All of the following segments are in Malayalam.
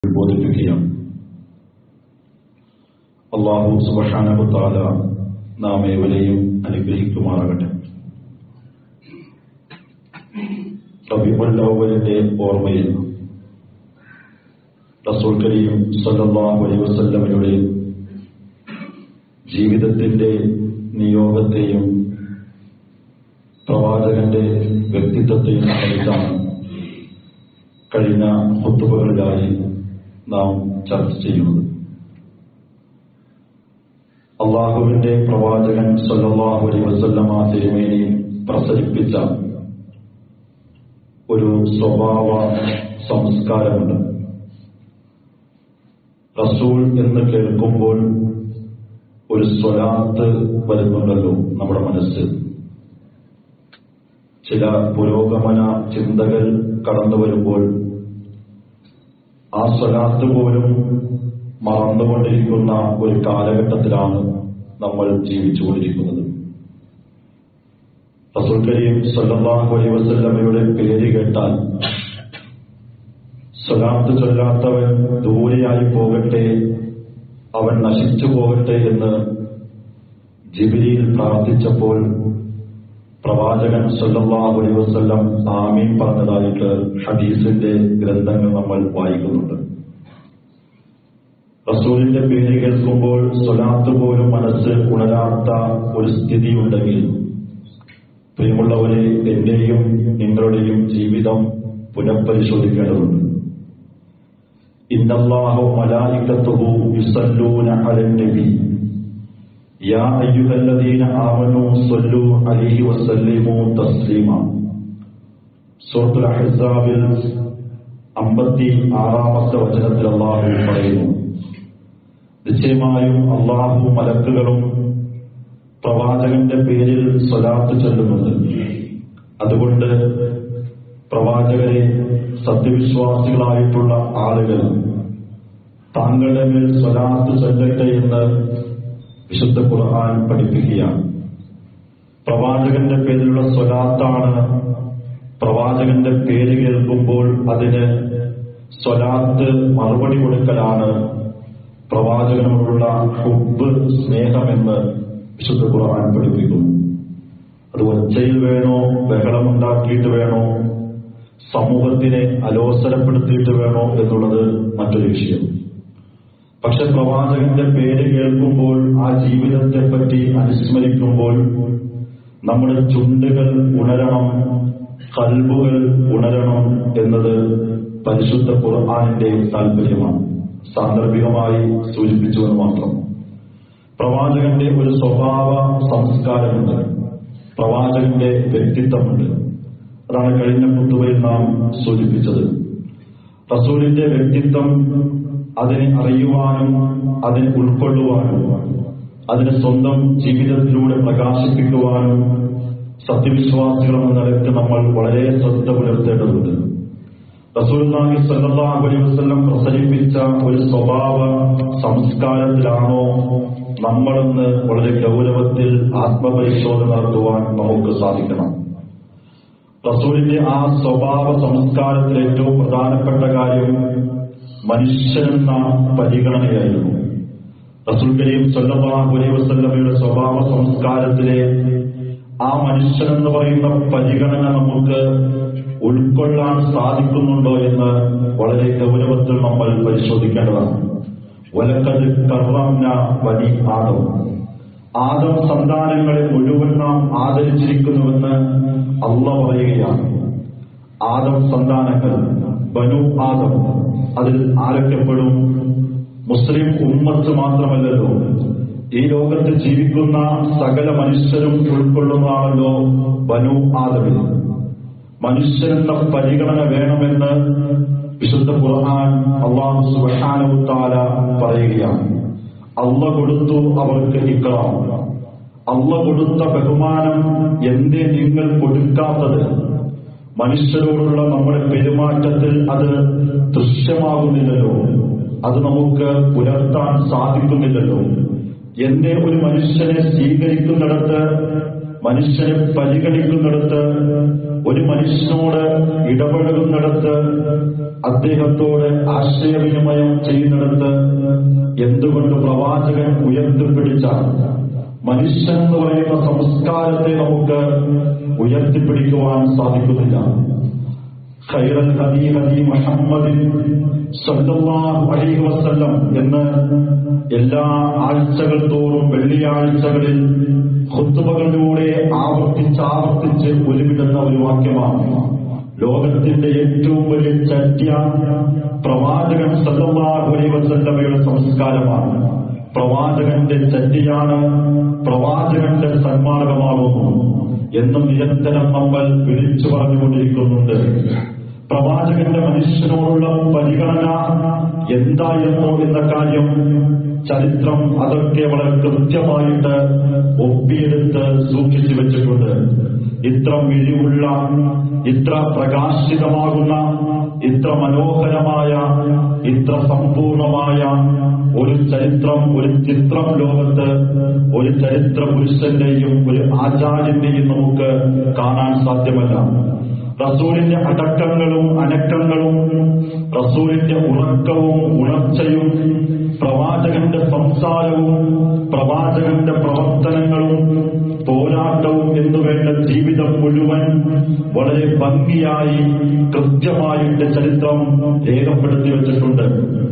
ബോധിപ്പിക്കുകയാണ് അള്ളാഹു സുബഷാനബുത്താല നാം ഏവരെയും അനുഗ്രഹിക്കുമാറാകട്ടെ റബിഉല്ലവലിന്റെ ഓർമ്മയിൽ റസൂൽ കരീം സല്ലല്ലാഹു അലൈഹി വസല്ലമയുടെ ജീവിതത്തിന്റെ നിയോഗത്തെയും പ്രവാചകന്റെ വ്യക്തിത്വത്തെയും സംബന്ധിച്ചാണ് കഴിഞ്ഞ ഹുത്തുബകളിലായി നാം ചർച്ച ചെയ്യുന്നത് അള്ളാഹുവിന്റെ പ്രവാചകൻ സല്ലല്ലാഹു അലൈഹി വസല്ലമ തിരുമേനി പ്രസരിപ്പിച്ച ഒരു സ്വഭാവ സംസ്കാരമുണ്ട് റസൂൽ എന്ന് കേൾക്കുമ്പോൾ ഒരു സ്വലാത്ത് വരുന്നുണ്ടല്ലോ നമ്മുടെ മനസ്സിൽ ചില പുരോഗമന ചിന്തകൾ കടന്നു വരുമ്പോൾ ആ സ്വലാത്ത് പോലും മറന്നുകൊണ്ടിരിക്കുന്ന ഒരു കാലഘട്ടത്തിലാണ് നമ്മൾ ജീവിച്ചുകൊണ്ടിരിക്കുന്നത് റസൂൽ കരീം സല്ലല്ലാഹു അലൈഹി വസല്ലമയുടെ പേര് കേട്ടാൽ സ്വലാത്ത് ചൊല്ലാത്തവൻ ദൂരെയായി പോകട്ടെ അവൻ നശിച്ചു പോകട്ടെ എന്ന് ജിബിരിയിൽ പ്രാർത്ഥിച്ചപ്പോൾ പ്രവാചകൻ സല്ലല്ലാഹു അലൈഹി വസല്ലം ആമീൻ പറഞ്ഞതായിട്ട് ഹദീസിന്റെ ഗ്രന്ഥങ്ങൾ നമ്മൾ വായിക്കുന്നുണ്ട് റസൂലിന്റെ പേര് കേൾക്കുമ്പോൾ സ്വലാത്ത് പോലും മനസ്സ് ഉണരാത്ത ഒരു സ്ഥിതിയുണ്ടെങ്കിൽ പ്രിയമുള്ളവരെ എന്റെയും നിങ്ങളുടെയും ജീവിതം പുനഃപരിശോധിക്കേണ്ടതുണ്ട് ഇന്നല്ലാഹു മലായിക്കത്തുഹു യുസല്ലൂന അലൻ നബി യാ അയ്യുഹല്ലദീന ആമനൂ സല്ലു അലൈഹി വസല്ലിമു തസ്ലീമ സൂറത്തുൽ അഹ്സാബിൽ അമ്പത്തി ആറാമത്തെ വചനത്തിൽ അള്ളാഹു പറയുന്നു നിശ്ചയമായും അള്ളാഹു മലക്കുകളും പ്രവാചകന്റെ പേരിൽ സ്വലാത്ത് ചൊല്ലുന്നുണ്ട് അതുകൊണ്ട് പ്രവാചകരെ സത്യവിശ്വാസികളായിട്ടുള്ള ആളുകൾ താങ്കളുടെ മേൽ സ്വലാത്ത് ചൊല്ലട്ടെ എന്ന് വിശുദ്ധ ഖുർആൻ പഠിപ്പിക്കുകയാണ് പ്രവാചകന്റെ പേരിലുള്ള സ്വലാത്താണ് പ്രവാചകന്റെ പേര് കേൾക്കുമ്പോൾ അതിന് സ്വലാത്ത് മറുപടി കൊടുക്കലാണ് പ്രവാചകനോടുള്ള ഹുബ് സ്നേഹമെന്ന് വിശുദ്ധ ഖുർആൻ പഠിപ്പിക്കുന്നു അത് ഒച്ചയിൽ വേണോ ബഹളമുണ്ടാക്കിയിട്ട് വേണോ സമൂഹത്തിനെ അലോസരപ്പെടുത്തിയിട്ട് വേണോ എന്നുള്ളത് മറ്റൊരു വിഷയം പക്ഷെ പ്രവാചകന്റെ പേര് കേൾക്കുമ്പോൾ ആ ജീവിതത്തെ പറ്റി അനുസ്മരിക്കുമ്പോൾ നമ്മുടെ ചുണ്ടുകൾ ഉണരണം കൽബുകൾ ഉണരണം എന്നത് പരിശുദ്ധ ഖുർആാനിന്റെ താല്പര്യമാണ് സാന്ദർഭികമായി സൂചിപ്പിച്ചുവെന്ന് മാത്രം പ്രവാചകന്റെ ഒരു സ്വഭാവ സംസ്കാരമുണ്ട് പ്രവാചകന്റെ വ്യക്തിത്വമുണ്ട് അതാണ് കഴിഞ്ഞ കുത്തുവയിൽ നാം സൂചിപ്പിച്ചത് റസൂലിന്റെ വ്യക്തിത്വം അതിനെ അറിയുവാനും അതിനെ ഉൾക്കൊള്ളുവാനും അതിനെ സ്വന്തം ജീവിതത്തിലൂടെ പ്രകാശിപ്പിക്കുവാനും സത്യവിശ്വാസികൾ എന്ന നിലയ്ക്ക് നമ്മൾ വളരെ ശ്രദ്ധ പുലർത്തേണ്ടതുണ്ട് റസൂൽനാഹി സല്ലല്ലാഹു അലൈഹി വസല്ലം പ്രസരിപ്പിച്ച ഒരു സ്വഭാവ സംസ്കാരത്തിലാണോ നമ്മളെന്ന് വളരെ ഗൗരവത്തിൽ ആത്മപരിശോധന നടത്തുവാൻ നമുക്ക് സാധിക്കണം റസൂലിന്റെ ആ സ്വഭാവ സംസ്കാരത്തിൽ ഏറ്റവും പ്രധാനപ്പെട്ട കാര്യം മനുഷ്യനെന്ന പരിഗണനയായിരുന്നു റസൂൽ കരീം സല്ലല്ലാഹു അലൈഹി വസല്ലമയുടെ സ്വഭാവ സംസ്കാരത്തിലെ ആ മനുഷ്യനെന്ന് പറയുന്ന പരിഗണന നമുക്ക് ഉൾക്കൊള്ളാൻ സാധിക്കുന്നുണ്ടോ എന്ന് വളരെ ഗൗരവത്തിൽ നമ്മൾ പരിശോധിക്കേണ്ടതാണ് വലക്കത് കർമ്മ വനി ആദം ആദം സന്താനങ്ങളെ മുഴുവൻ നാം ആദരിച്ചിരിക്കുന്നുവെന്ന് അള്ള പറയുകയാണ് ആദം സന്താനങ്ങൾ ബനു ആദം അതിൽ ആരൊക്കെപ്പെടും മുസ്ലിം ഉമ്മത്ത് മാത്രമല്ലല്ലോ ഈ ലോകത്ത് ജീവിക്കുന്ന സകല മനുഷ്യരും ഉൾക്കൊള്ളുന്നതാണല്ലോ ബനു ആദമിൽ മനുഷ്യരെന്ന പരിഗണന വേണമെന്ന് വിശുദ്ധ ഖുർആൻ അള്ളാഹു സുബാനുത്താല പറയുകയാണ് അള്ള കൊടുത്തു അവർക്ക് ഇക്റാം അള്ള കൊടുത്ത ബഹുമാനം എന്തേ നിങ്ങൾ കൊടുക്കാത്തത് മനുഷ്യരോടുള്ള നമ്മുടെ പെരുമാറ്റത്തിൽ അത് ദൃശ്യമാകുന്നില്ലല്ലോ അത് നമുക്ക് പുലർത്താൻ സാധിക്കുന്നില്ലല്ലോ എന്തേ ഒരു മനുഷ്യനെ സ്വീകരിക്കുന്നിടത്ത് മനുഷ്യനെ പരിഗണിക്കുന്നിടത്ത് ഒരു മനുഷ്യനോട് ഇടപഴകുന്നിടത്ത് അദ്ദേഹത്തോട് ആശയവിനിമയം ചെയ്യുന്നിടത്ത് എന്തുകൊണ്ട് പ്രവാചകൻ ഉയർത്തിപ്പിടിച്ച മനുഷ്യൻ എന്ന് പറയുന്ന സംസ്കാരത്തെ നമുക്ക് ഉയർത്തിപ്പിടിക്കുവാൻ സാധിക്കുന്നില്ല ഖൈറൽ ഹദീ ഹദീ മുഹമ്മദിൻ സല്ലല്ലാഹു അലൈഹി വസല്ലം എന്ന് എല്ലാ ആഴ്ചകൾ തോറും വെള്ളിയാഴ്ചകളിൽ ഖുത്തുബകളിലൂടെ ആവർത്തിച്ച് ആവർത്തിച്ച് ഉരുവിടുന്ന ഒരു വാക്യമാണ് ലോകത്തിന്റെ ഏറ്റവും വലിയ ചര്യ പ്രവാചകൻ സല്ലല്ലാഹു അലൈഹി വസല്ലമയുടെ സംസ്കാരമാണ് പ്രവാചകന്റെ ചര്യയാണ് പ്രവാചകന്റെ സന്മാർഗമാകുന്നു എന്നും നിരന്തരം നമ്മൾ വിളിച്ചു പറഞ്ഞുകൊണ്ടിരിക്കുന്നുണ്ട് പ്രവാചകന്റെ മനുഷ്യനോടുള്ള പരിഗണന എന്തായിരുന്നു എന്ന കാര്യം ചരിത്രം അതൊക്കെ വളരെ കൃത്യമായിട്ട് ഒപ്പിയെടുത്ത് സൂക്ഷിച്ചു വെച്ചിട്ടുണ്ട് ഇത്ര മിഴിവുള്ള ഇത്ര പ്രകാശിതമാകുന്ന ഇത്ര മനോഹരമായ ഇത്ര സമ്പൂർണമായ ഒരു ചരിത്രം ഒരു ചിത്രം ലോകത്ത് ഒരു ചരിത്ര പുരുഷന്റെയും ഒരു ആചാര്യന്റെയും നമുക്ക് കാണാൻ സാധ്യമല്ല റസൂലിന്റെ അടക്കങ്ങളും അനക്കങ്ങളും റസൂലിന്റെ ഉറക്കവും ഉണർച്ചയും പ്രവാചകന്റെ സംസാരവും പ്രവാചകന്റെ പ്രവർത്തനങ്ങളും പോരാട്ടവും എന്നുവേണ്ട ജീവിതം മുഴുവൻ വളരെ ഭംഗിയായി കൃത്യമായിട്ട് ചരിത്രം രേഖപ്പെടുത്തി വെച്ചിട്ടുണ്ട്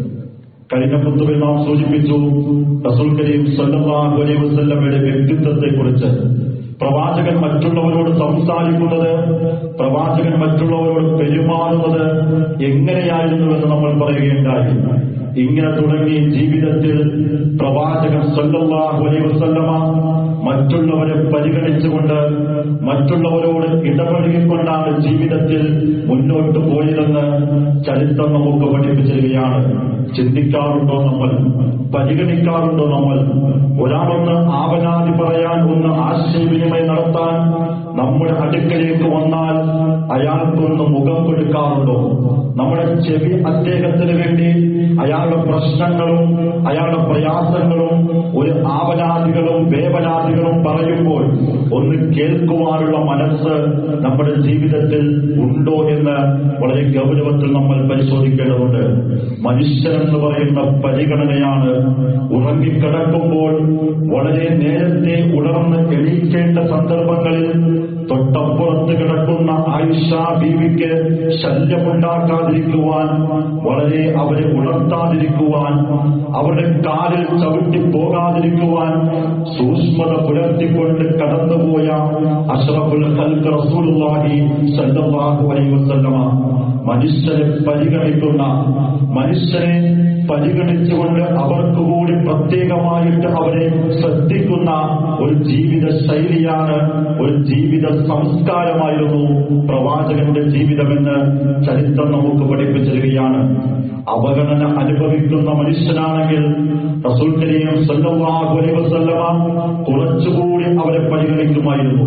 കഴിഞ്ഞ പുത്തുവിൽ നാം സൂചിപ്പിച്ചു റസൂൽ കരീം സല്ലല്ലാഹു അലൈഹി വസല്ലമയുടെ വ്യക്തിത്വത്തെക്കുറിച്ച് പ്രവാചകൻ മറ്റുള്ളവരോട് സംസാരിക്കുന്നത് പ്രവാചകൻ മറ്റുള്ളവരോട് പെരുമാറുന്നത് എങ്ങനെയായിരുന്നുവെന്ന് നമ്മൾ പറയുകയുണ്ടായി ഇങ്ങനെ തുടങ്ങി ജീവിതത്തിൽ പ്രവാചകൻ സല്ലല്ലാഹു അലൈഹി വസല്ലമ മറ്റുള്ളവരെ പരിഗണിച്ചുകൊണ്ട് മറ്റുള്ളവരോട് ഇടപഴകിക്കൊണ്ടാണ് ജീവിതത്തിൽ മുന്നോട്ട് പോയതെന്ന് ചരിത്രം നമുക്ക് പഠിപ്പിച്ചിരിക്കുകയാണ് ചിന്തിക്കാറുണ്ടോ നമ്മൾ പരിഗണിക്കാറുണ്ടോ നമ്മൾ ഒരാളൊന്ന് ആവനാതി പറയാൻ ഒന്ന് ആശയവിനിമയം നടത്താൻ നമ്മുടെ അടുക്കലേക്ക് വന്നാൽ അയാൾക്കൊന്ന് മുഖം കൊടുക്കാറുണ്ടോ നമ്മുടെ ചെവി അദ്ദേഹത്തിന് വേണ്ടി അയാളുടെ പ്രശ്നങ്ങളും അയാളുടെ പ്രയാസങ്ങളും ഒരു ആവലാദികളും വേവലാദികളും പറയുമ്പോൾ ഒന്ന് കേൾക്കുവാനുള്ള മനസ്സ് നമ്മുടെ ജീവിതത്തിൽ ഉണ്ടോ എന്ന് വളരെ ഗൗരവത്തിൽ നമ്മൾ പരിശോധിക്കേണ്ടതുണ്ട് മനുഷ്യനെന്ന് പറയുന്ന പരിഗണനയാണ് ഉറങ്ങിക്കിടക്കുമ്പോൾ വളരെ നേരത്തെ ഉണർന്ന് എണീക്കേണ്ട സന്ദർഭങ്ങളിൽ തൊട്ടപ്പുറത്ത് കിടക്കുന്ന ആയിഷ ബീവിക്ക് ശല്യമുണ്ടാക്കാതിരിക്കുവാൻ വളരെ അവരെ ഉണർത്താതിരിക്കുവാൻ അവരുടെ കാലിൽ ചവിട്ടി പോകാതിരിക്കുവാൻ സൂക്ഷ്മത പുലർത്തിക്കൊണ്ട് കടന്നുപോയ അഷ്റഫുൽ ഖൽഖ് റസൂലുള്ളാഹി സല്ലല്ലാഹു അലൈഹി വസല്ലമ മനുഷ്യരെ പരിഗണിക്കുന്ന മനുഷ്യരെ പരിഗണിച്ചുകൊണ്ട് അവർക്ക് കൂടി പ്രത്യേകമായിട്ട് അവരെ ശ്രദ്ധിക്കുന്ന ഒരു ജീവിത ശൈലിയാണ് ഒരു ജീവിത സംസ്കാരമായിരുന്നു പ്രവാചകന്റെ ജീവിതമെന്ന് ചരിത്രം നമുക്ക് പഠിപ്പിച്ചിരിക്കുകയാണ് അവഗണന അനുഭവിക്കുന്ന മനുഷ്യനാണെങ്കിൽ റസൂൽ കരീം സല്ലല്ലാഹു അലൈഹി വസല്ലമ കുറച്ചുകൂടി അവരെ പരിഗണിക്കുമായിരുന്നു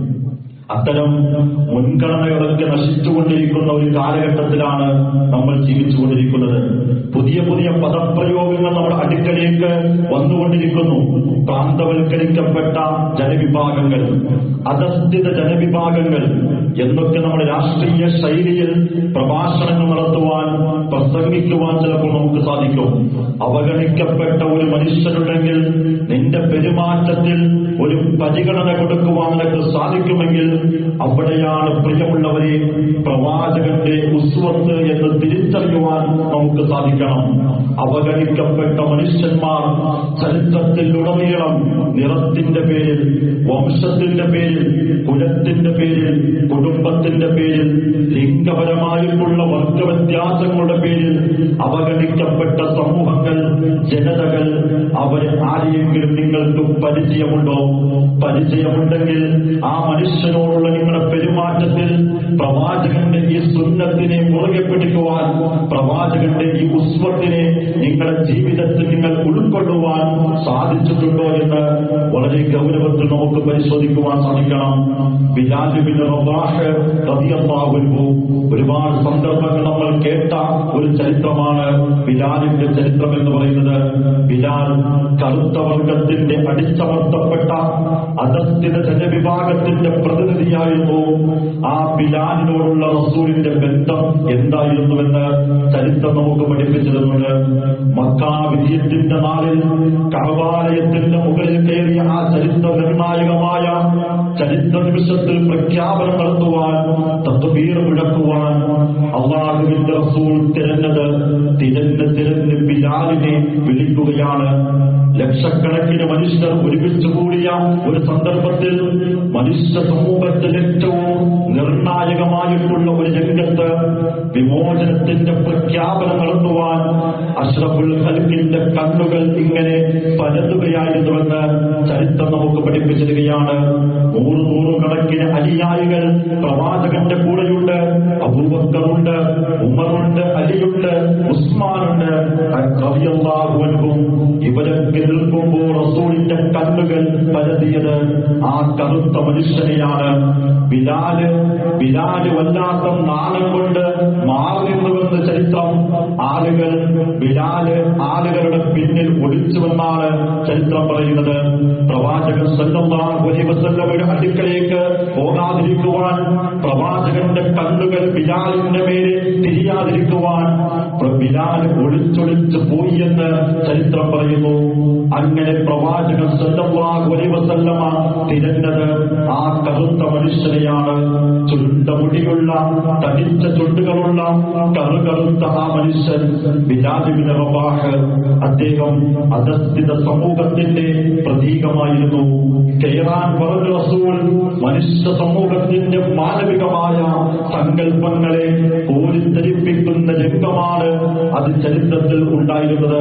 അത്തരം മുൻഗണനകളൊക്കെ നശിച്ചുകൊണ്ടിരിക്കുന്ന ഒരു കാലഘട്ടത്തിലാണ് നമ്മൾ ജീവിച്ചുകൊണ്ടിരിക്കുന്നത് പുതിയ പുതിയ പദപ്രയോഗങ്ങൾ നമ്മുടെ അടുക്കലേക്ക് വന്നുകൊണ്ടിരിക്കുന്നു പ്രാന്തവൽക്കരിക്കപ്പെട്ട ജനവിഭാഗങ്ങൾ അധസ്ഥിത ജനവിഭാഗങ്ങൾ എന്നൊക്കെ നമ്മുടെ രാഷ്ട്രീയ ശൈലിയിൽ പ്രഭാഷണങ്ങൾ നടത്തുവാൻ പ്രസംഗിക്കുവാൻ ചിലപ്പോൾ നമുക്ക് സാധിക്കും അവഗണിക്കപ്പെട്ട ഒരു മനുഷ്യനുണ്ടെങ്കിൽ നിന്റെ പെരുമാറ്റത്തിൽ ഒരു പരിഗണന കൊടുക്കുവാൻ നിനക്ക് സാധിക്കുമെങ്കിൽ അവിടെയാണ് പ്രിയമുള്ളവരെ പ്രവാചകന്റെ ഉസ്വത്ത് എന്ന് തിരിച്ചറിയുവാൻ നമുക്ക് സാധിക്കണം അവഗണിക്കപ്പെട്ട മനുഷ്യന്മാർ ചരിത്രത്തിൽ ഉടനീളം നിറത്തിന്റെ പേരിൽ വംശത്തിന്റെ പേരിൽ കുലത്തിന്റെ പേരിൽ കുടുംബത്തിന്റെ പേരിൽ ലിംഗപരമായിട്ടുള്ള വർഗവ്യത്യാസങ്ങളുടെ പേരിൽ അവഗണിക്കപ്പെട്ട സമൂഹങ്ങൾ ജനതകൾ അവരെ ആരെയെങ്കിലും നിങ്ങൾക്ക് പരിചയമുണ്ടോ പരിചയമുണ്ടെങ്കിൽ ആ മനുഷ്യനോടുള്ള നിങ്ങളുടെ പെരുമാറ്റത്തിൽ പ്രവാചകന്റെ ഈ സുന്നത്തിനെ മുറുകെ പിടിക്കുവാൻ പ്രവാചകന്റെ ഈ ഉസ്വത്തിനെ നിങ്ങളുടെ ജീവിതത്തിൽ നിങ്ങൾ ഉൾക്കൊള്ളുവാൻ സാധിച്ചിട്ടുണ്ടോ എന്ന് വളരെ ഗൗരവത്തിൽ നമുക്ക് പരിശോധിക്കുവാൻ സാധിക്കണം ബിലാലിബിന് റബാഹ് റളിയല്ലാഹു അൻഹു ഒരുപാട് സന്ദർഭങ്ങൾ നമ്മൾ കേട്ട ഒരു ചരിത്രമാണ് ബിലാലിന്റെ ചരിത്രം എന്ന് പറയുന്നത് ബിലാൽ കറുത്ത വർഗത്തിന്റെ അടിച്ചമർത്തപ്പെട്ട അധസ്ഥിത ജനവിഭാഗത്തിന്റെ പ്രതിനിധിയായിരുന്നു ആ ബിലാലിനോടുള്ള റസൂലിന്റെ ബന്ധം എന്തായിരുന്നുവെന്ന് ചരിത്രം നമുക്ക് പഠിപ്പിച്ചിരുന്നുണ്ട് മക്കാ വിജയത്തിന്റെ നാളിൽ കഴവാലയത്തിന്റെ മുകളിൽ കയറിയ ആ ചരിത്ര നിർണായകമായ ചരിത്ര നിമിഷത്തിൽ പ്രഖ്യാപനം നടത്തുവാൻ തത്വീർ വിളക്കുവാൻ അള്ളാഹുവിന്റെ റസൂൾ തിരഞ്ഞത് തിരഞ്ഞ് തിരഞ്ഞ് ബിലാലിനെ വിളിക്കുകയാണ് ലക്ഷക്കണക്കിന് മനുഷ്യർ ഒരുമിച്ച് കൂടിയ ഒരു സന്ദർഭത്തിൽ മനുഷ്യ സമൂഹത്തിൽ ഏറ്റവും നിർണായകമായിട്ടുള്ള ഒരു രംഗത്ത് വിമോചനത്തിന്റെ പ്രഖ്യാപനം നടത്തുവാൻ അഷ്റഫുൽ ഹൽക്കിന്റെ കണ്ണുകൾ ഇങ്ങനെ പരതുകയായിരുന്നുവെന്ന് ചരിത്രം നമുക്ക് പഠിപ്പിച്ചിരിക്കുകയാണ് നൂറ് നൂറുകണക്കിന് അനുയായികൾ പ്രവാചകന്റെ കൂടെയുണ്ട് അബൂബക്കറുണ്ട് ഉമറുണ്ട് അലിയുണ്ട് ഉസ്മാനുണ്ട് റളിയല്ലാഹുഅൻഹും ഇവരൊക്കെ നിൽക്കുമ്പോൾ റസൂലിന്റെ കണ്ണുകൾ പരതിയത് ആ കറുത്ത മനുഷ്യനെയാണ് ബിലാല് ബിലാല് വല്ലാത്ത നാണം കൊണ്ട് മാറി നിന്നുവെന്ന് ചരിത്രം ആളുകൾ ബിലാല് ആളുകളുടെ പിന്നിൽ ഒളിച്ചുവെന്നാണ് ചരിത്രം പറയുന്നത് പ്രവാചകൻ സല്ലല്ലാഹു അലൈഹി വസല്ലമയുടെ അടുക്കലേക്ക് പോകാതിരിക്കുവാൻ പ്രവാചകന്റെ കണ്ണുകൾ ബിലാലിന്റെ മേലെ തിരിയാതിരിക്കുവാൻ ബിലാൽ ഒളിച്ചൊളിച്ച് പോയി എന്ന് ചരിത്രം പറയുന്നു അങ്ങനെ പ്രവാചകൻ സല്ലല്ലാഹു അലൈഹി വസല്ലമ തിരഞ്ഞത് ആ കറുത്ത മനുഷ്യനെയാണ് ചുരുണ്ട മുടിയുള്ള തടിച്ച ചുണ്ടുകളുള്ള കറുകറുത്ത ആ മനുഷ്യൻ ബിലാലിബിന് റബാഹ് അദ്ദേഹം അധസ്ഥിത സമൂഹത്തിന്റെ പ്രതീകമായിരുന്നു കെയറാൻ പറഞ്ഞ റസൂൽ മനുഷ്യ സമൂഹത്തിന്റെ മാനവികമായ സങ്കല്പങ്ങളെ കോരിത്തരിപ്പിക്കുന്ന രംഗമാണ് അത് ചരിത്രത്തിൽ ഉണ്ടായിരുന്നത്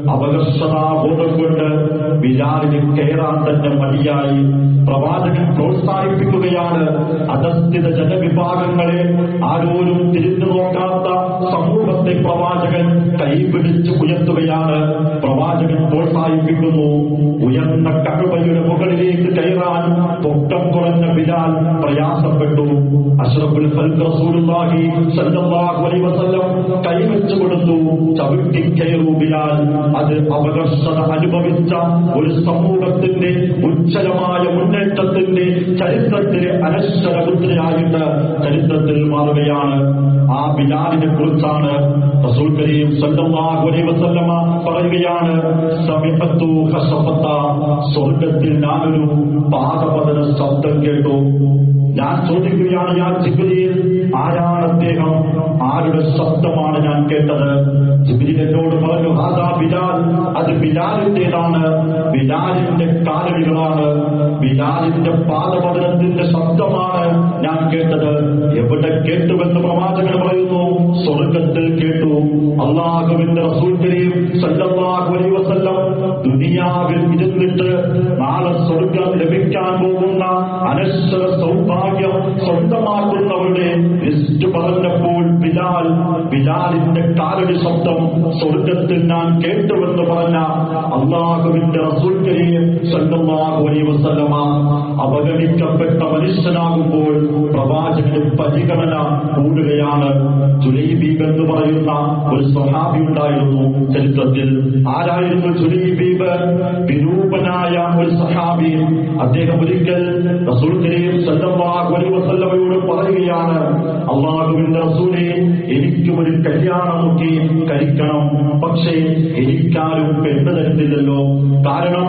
അപകർഷതാബോധം കൊണ്ട് ബിലാലിന് കയറാൻ തന്നെ മടിയായി പ്രവാചകൻ പ്രോത്സാഹിപ്പിക്കുകയാണ് അധസ്ഥിത ജനവിഭാഗങ്ങളെ ആരോരും തിരിഞ്ഞു നോക്കാത്ത സമൂഹത്തെ പ്രവാചകൻ കൈപിടിച്ച് ഉയർത്തുകയാണ് പ്രവാചകൻ പ്രോത്സാഹിപ്പിക്കുന്നു ഉയർന്ന കഴുവയുടെ മുകളിലേക്ക് കയറാൻ പൊക്കം കുറഞ്ഞ ബിലാൽ പ്രയാസപ്പെട്ടു അഷ്റഫുൽ ഖൽഖ് റസൂലുള്ളാഹി സല്ലല്ലാഹു അലൈഹി വസല്ലം കൈവച്ചു കൊടുത്തു ചവിട്ടി കയറൂ ബിലാൽ അത് അപകർഷത അനുഭവിച്ച ഒരു സമൂഹത്തിന്റെ ഉജ്ജ്വലമായ മുന്നേറ്റത്തിന്റെ ചരിത്രത്തിലെ അനശ്വര മുദ്രയായിട്ട് ചരിത്രത്തിൽ മാറുകയാണ് ആ ബിലാലിനെ കുറിച്ചാണ് റസൂൽ കരീം സല്ലല്ലാഹു അലൈഹി വസല്ലമ പറയുകയാണ് സമിഅത്തു ഖശഫത്ത സ്വർഗത്തിൽ ഞാനൊരു പാദപതന ശബ്ദം കേട്ടു ഞാൻ ചോദിക്കുകയാണ് ഞാൻ ജിബ്രീൽ ആരാണ് അദ്ദേഹം ആരുടെ ശബ്ദമാണ് ഞാൻ കേട്ടത് ജിബ്രീൽ എന്നോട് പറഞ്ഞു ഹാദാ ബിലാൽ അത് ബിലാലിന്റേതാണ് ബിലാലിന്റെ കാലടികളാണ് ബിലാലിന്റെ പാദപതനത്തിന്റെ ശബ്ദമാണ് ഞാൻ കേട്ടത് എവിടെ കേട്ടുവെന്ന് പ്രവാചകൻ പറയുന്നു സ്വർഗത്തിൽ കേട്ടു അള്ളാഹുവിന്റെ റസൂൽ കരീം സല്ലല്ലാഹു അലൈഹി വസല്ലം ദുനിയാവിൽ ഇരുന്നിട്ട് നാളെ സ്വർഗം ലഭിക്കാൻ പോകുന്ന അനശ്വര സൗഭാഗ്യം സ്വന്തമാക്കുന്നവരുടെ ലിസ്റ്റ് പറഞ്ഞപ്പോൾ ബിലാൽ ബിലാലിന്റെ കാലടി ശബ്ദം സ്വർഗത്തിൽ ഞാൻ കേട്ടുവെന്ന് പറഞ്ഞ അള്ളാഹുവിന്റെ റസൂൽ കരീം സല്ലല്ലാഹു അലൈഹി വസല്ലമ അവഗണിക്കപ്പെട്ട മനുഷ്യനാകുമ്പോൾ പ്രവാചകന് പരിഗണന കൂടുകയാണ് ജുലൈബീബ് എന്ന് പറയുന്ന ഒരു സ്വഹാബി ഉണ്ടായിരുന്നു ചരിത്രത്തിൽ ആരായിരുന്നു ജുലൈബീബ് വിരൂപനായ ഒരു സഹാബി അദ്ദേഹം ഒരിക്കൽ റസൂൽ കരീം സല്ലല്ലാഹു അലൈഹി വസല്ലമയോട് പറയുകയാണ് അള്ളാഹുവിന്റെ റസൂലെ എനിക്കും ഒരു കല്യാണം നോക്കി കഴിക്കണം പക്ഷേ എനിക്കാരും പെണ്ണ് തരുന്നില്ലല്ലോ കാരണം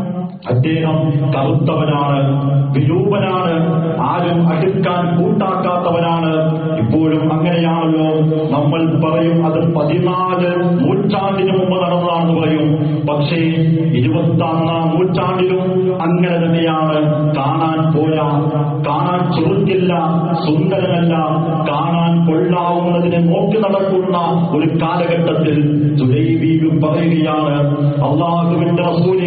അദ്ദേഹം കറുത്തവനാണ് വിരൂപനാണ് ആരും അടുക്കാൻ കൂട്ടാക്കാത്തവനാണ് ഇപ്പോഴും അങ്ങനെയാണല്ലോ നമ്മൾ പറയും അത് പതിനാല് നൂറ്റാണ്ടിന് മുമ്പ് നടന്നതാണെന്ന് പറയും പക്ഷേ ഇരുപത്താറാം നൂറ്റാണ്ടിലും അങ്ങനെ തന്നെയാണ് കാണാൻ പോരാ കാണാൻ ചുരുക്കില്ല സുന്ദരനല്ല കാണാൻ കൊള്ളാവുന്നതിനെ നോക്കി നടക്കുന്ന ഒരു കാലഘട്ടത്തിൽ ജുലൈബീബ് പറയുകയാണ് അള്ളാഹുവിന്റെ റസൂലെ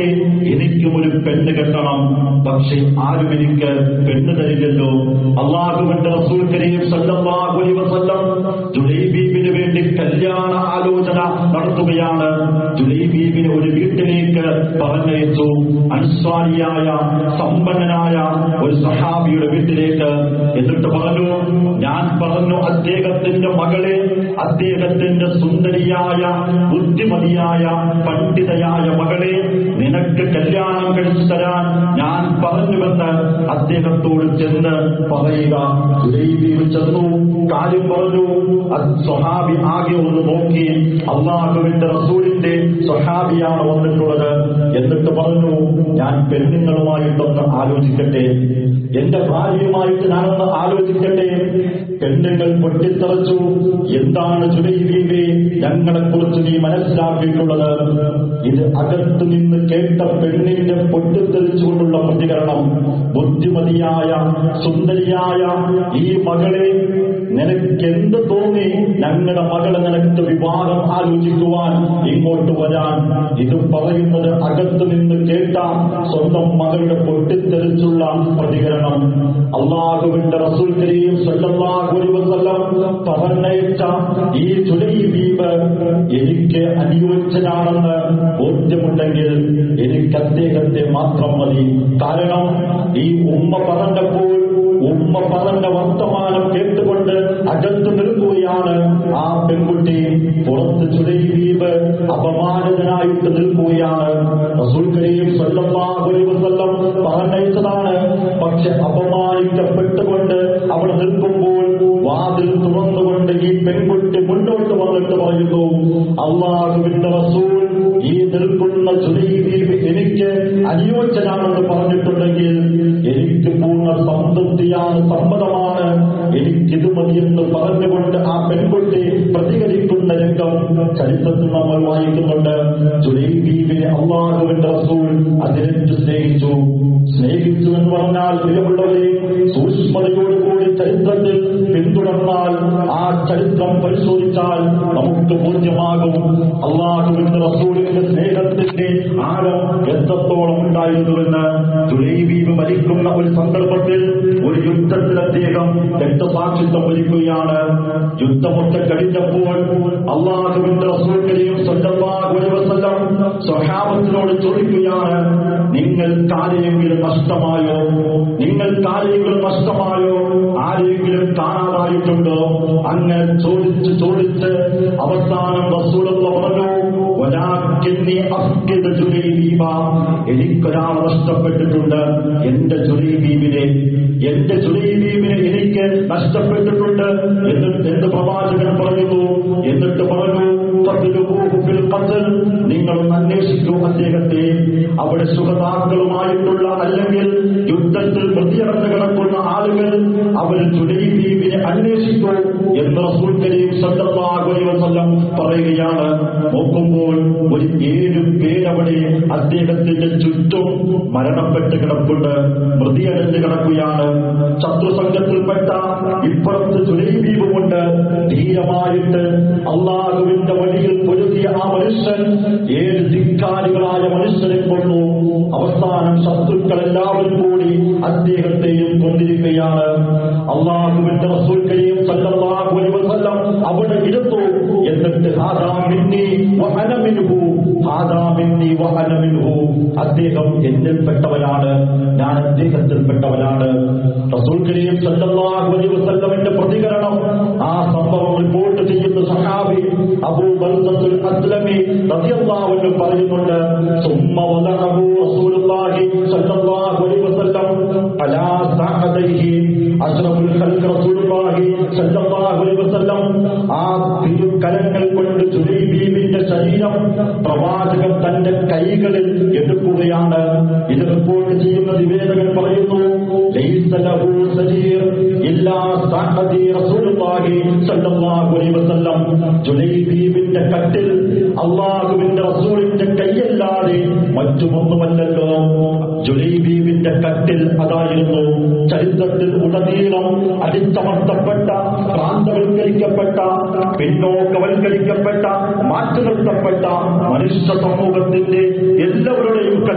എനിക്കും ഒരു പെണ്ണ് കെട്ടണം പക്ഷെ ആരും എനിക്ക് പെണ്ണ് തരില്ലല്ലോ അള്ളാഹുവിന്റെ റസൂൽ കരീം സല്ലല്ലാഹു അലൈഹി വസല്ലം ജുലൈബീബിന് വേണ്ടി കല്യാണ ആലോചന നടത്തുകയാണ് ജുലൈബീബിനെ ഒരു വീട്ടിലേക്ക് പറഞ്ഞയച്ചു അൻസ്വാരിയായ സമ്പന്നനായ ഒരു സഹാബിയുടെ വീട്ടിലേക്ക് എന്നിട്ട് പറഞ്ഞു ഞാൻ പറഞ്ഞു അദ്ദേഹത്തിന്റെ മകളെ അദ്ദേഹത്തിന്റെ സുന്ദരിയായ ബുദ്ധിമതിയായ പണ്ഡിതയായ മകളെ നിനക്ക് കല്യാണം കഴിച്ചു തരാൻ ഞാൻ പറഞ്ഞുവെന്ന് അദ്ദേഹത്തോട് ചെന്ന് പറയുക ജുലൈബീബ് ചെന്നു കാര്യം പറഞ്ഞു അത് സ്വഹാബി ആകെ ഒന്ന് നോക്കി അള്ളാഹുവിന്റെ റസൂലിന്റെ സ്വഹാബിയാണ് വന്നിട്ടുള്ളത് എന്നിട്ട് പറഞ്ഞു ഞാൻ പെണ്ണുങ്ങളുമായിട്ടൊന്ന് ആലോചിക്കട്ടെ എന്റെ ഭാര്യയുമായിട്ട് ഞാനൊന്ന് ആലോചിക്കട്ടെ പെണ്ണുങ്ങൾ പൊട്ടിത്തെറച്ചു എന്താണ് ജുലൈബീബെ ഞങ്ങളെ കുറിച്ച് നീ മനസ്സിലാക്കിയിട്ടുള്ളത് ഇത് അകത്തു നിന്ന് കേട്ട പെണ്ണിന്റെ പൊട്ടിത്തെറിച്ചുകൊണ്ടുള്ള പ്രതികരണം ബുദ്ധിമതിയായ സുന്ദരിയായ ഈ മകളെ നിനക്ക് എന്ത് തോന്നി ഞങ്ങളുടെ മകളെ നിനക്ക് വിവാഹം ആലോചിക്കുവാൻ ഇങ്ങോട്ട് വരാൻ ഇത് പറയുന്നത് അകത്തു നിന്ന് കേട്ട സ്വന്തം മകളുടെ പൊട്ടിത്തെറിച്ചുള്ള പ്രതികരണം അള്ളാഹുവിന്റെ റസൂൽ കരീം സല്ലല്ലാഹു അലൈഹി വസല്ലം പറഞ്ഞയച്ച ഈ ജുലൈബീബ് എനിക്ക് അനുയോജ്യനാണെന്ന് ബോധ്യമുണ്ടെങ്കിൽ എനിക്ക് അദ്ദേഹത്തെ മാത്രം മതി കാരണം ഈ ഉമ്മ പറഞ്ഞപ്പോൾ ഉമ്മ പറഞ്ഞ വർത്തമാനം കേട്ടുകൊണ്ട് അകത്തു നിൽക്കുകയാണ് ആ പെൺകുട്ടി പുറത്ത് ചുരൈവീപ് അപമാനിതനായിട്ട് നിൽക്കുകയാണ് റസൂൽ കരീം സല്ലല്ലാഹു അലൈഹി വസല്ലം പറഞ്ഞയച്ചതാണ് പക്ഷെ അപമാനിക്കപ്പെട്ടുകൊണ്ട് അവിടെ നിൽക്കുമ്പോൾ വാതിൽ തുറന്നുകൊണ്ട് ഈ പെൺകുട്ടി മുന്നോട്ട് വന്നിട്ട് പറയുന്നു അള്ളാഹുവിന്റെ റസൂൽ ഈ നിൽക്കുന്ന ചുരൈവീപ് എനിക്ക് അനുയോജ്യനാണെന്ന് പറഞ്ഞിട്ടുണ്ടെങ്കിൽ എനിക്ക് പൂർണ്ണ സംതൃപ്തിയാണ് സമ്മതമാണ് എനിക്കിത് മതിയെന്ന് പറഞ്ഞുകൊണ്ട് ആ പെൺകുട്ടി പ്രതികരിക്കുന്ന രംഗം ചരിത്രത്തിൽ നമ്മൾ വായിക്കുന്നുണ്ട് ജുലൈബീബിനെ അള്ളാഹുവിന്റെ റസൂൽ അതിരറ്റ് സ്നേഹിച്ചു സ്നേഹിച്ചു എന്ന് പറഞ്ഞാൽ പ്രിയമുള്ളവരെ സൂക്ഷ്മതയോടുകൂടി ചരിത്രത്തിൽ പിന്തുടർന്നാൽ ആ ചരിത്രം പരിശോധിച്ചാൽ നമുക്ക് ബോധ്യമാകും അള്ളാഹുവിന്റെ റസൂലിന്റെ സ്നേഹത്തിന്റെ ആഴം എത്രത്തോളം ഉണ്ടായിരുന്നുവെന്ന് ജുലൈബീബ് മരിക്കുന്ന ഒരു സന്ദർഭത്തിൽ ഒരു യുദ്ധത്തിൽ അദ്ദേഹം രക്തസാക്ഷിത്വം വരിക്കുകയാണ് യുദ്ധമൊക്കെ കഴിഞ്ഞപ്പോൾ അള്ളാഹുവിന്റെ റസൂലിനെയും സല്ലല്ലാഹു അലൈഹി വസല്ലം സ്വഹാബത്തിനോട് ചോദിക്കുകയാണ് നിങ്ങൾക്ക് ആരെയെങ്കിലും നഷ്ടമായോ നിങ്ങൾക്ക് ആരെയെങ്കിലും നഷ്ടമായോ ആരെയെങ്കിലും കാണാതായിട്ടുണ്ടോ അങ്ങ് ചോദിച്ച് ചോദിച്ച് അവസാനം റസൂലുള്ള പറഞ്ഞു വലാക്കിന്നി അഫ്കിദ് ജുലൈബീബ എനിക്കൊരാൾ നഷ്ടപ്പെട്ടിട്ടുണ്ട് എന്റെ ജുലൈബീബിനെ എന്റെ ജുലൈബീബിനെ എനിക്ക് നഷ്ടപ്പെട്ടിട്ടുണ്ട് എന്നിട്ട് എന്ത് പ്രവാചകൻ പറയുന്നു എന്നിട്ട് പറഞ്ഞു ഫഖ്ലുഹു ഫിൽ ഖത്ൽ നിങ്ങളൊന്ന് അന്വേഷിക്കൂ അദ്ദേഹത്തെ അവിടെ സുഖതാക്കളുമായിട്ടുള്ള അല്ലെങ്കിൽ യുദ്ധത്തിൽ പ്രതിയടന്ന് കിടക്കുന്ന ആളുകൾ അവർ ജുലൈബീബിനെ അന്വേഷിക്കൂ എന്ന് റസൂൽ കരീം സല്ലല്ലാഹു അലൈഹി വസല്ലം പറയുകയാണ് നോക്കുമ്പോൾ ഒരു ഏഴ് പേരവിടെ അദ്ദേഹത്തിന്റെ ചുറ്റും മരണപ്പെട്ട് കിടപ്പുണ്ട് മൃതിയടഞ്ഞ് കിടക്കുകയാണ് ശത്രു സംഘത്തിൽപ്പെട്ട ഇപ്പുറത്ത് ജുലൈബീബുമുണ്ട് ധീരമായിട്ട് അള്ളാഹുവിന്റെ വഴിയിൽ പൊരുതിയ ആ മനുഷ്യൻ ഏഴ് ധിക്കാരികളായ മനുഷ്യരെ കൊണ്ടു അവസാനം ശത്രുക്കൾ എല്ലാവരും കൂടി അദ്ദേഹത്തെയും കൊണ്ടിരിക്കുകയാണ് അള്ളാഹുവിന്റെ റസൂൽ കരീം സല്ലല്ലാഹു അലൈഹി വസല്ലം അവിടെ ഇരുന്നു എന്നിട്ട് ഹാദാ മിന്നി വഅന മിൻഹു ഹാദാ മിന്നി വഅന മിൻഹു അദ്ദേഹം എന്നിൽപ്പെട്ടവനാണ് ഞാൻ അദ്ദേഹത്തിൽപ്പെട്ടവനാണ് റസൂൽ കരീം സല്ലല്ലാഹു അലൈഹി വസല്ലമിന്റെ പ്രതികരണം ആ സംഭവം റിപ്പോർട്ട് ചെയ്യുന്ന സഹാബി അബൂ ബൽസത്തുൽ അസ്ലമി റളിയല്ലാഹു അൻഹു പറയുന്നുണ്ട് സുമ്മ വദഅഹു റസൂലുള്ളാഹി സല്ലല്ലാഹു അലൈഹി വസല്ലം അലാ സഅദൈഹി അഷ്റഫുൽ ഖൽഖ് റസൂലുള്ളാഹി സല്ലല്ലാഹു അലൈഹി വസല്ലം ആ തിരുക്കരങ്ങൾ കൊണ്ട് ജുലൈബീബിന്റെ ശരീരം പ്രവാചകൻ തന്റെ കൈകളിൽ എടുക്കുകയാണ് ഇത് റിപ്പോർട്ട് ചെയ്യുന്ന നിവേദകൻ പറയുന്നു ലൈസ ലഹു സരീർ ഇല്ലാ സഅദി റസൂലുള്ളാഹി സല്ലല്ലാഹു അലൈഹി വസല്ലം ജുലൈബീബിന്റെ കട്ടിൽ അള്ളാഹുവിന്റെ റസൂലിന്റെ കൈയല്ലാതെ മറ്റുമൊന്നുമല്ലല്ലോ ജുലൈബീബിന്റെ കട്ടിൽ അതായിരുന്നു ചരിത്രത്തിൽ ഉടനീളം അടിച്ചമർത്തപ്പെട്ട പ്രാന്തവൽക്കരിക്കപ്പെട്ട പിന്നോക്കവൽക്കരിക്കപ്പെട്ട മാറ്റി നിർത്തപ്പെട്ട മനുഷ്യ സമൂഹത്തിന്റെ എല്ലാവരുടെയും കട്ടിൽ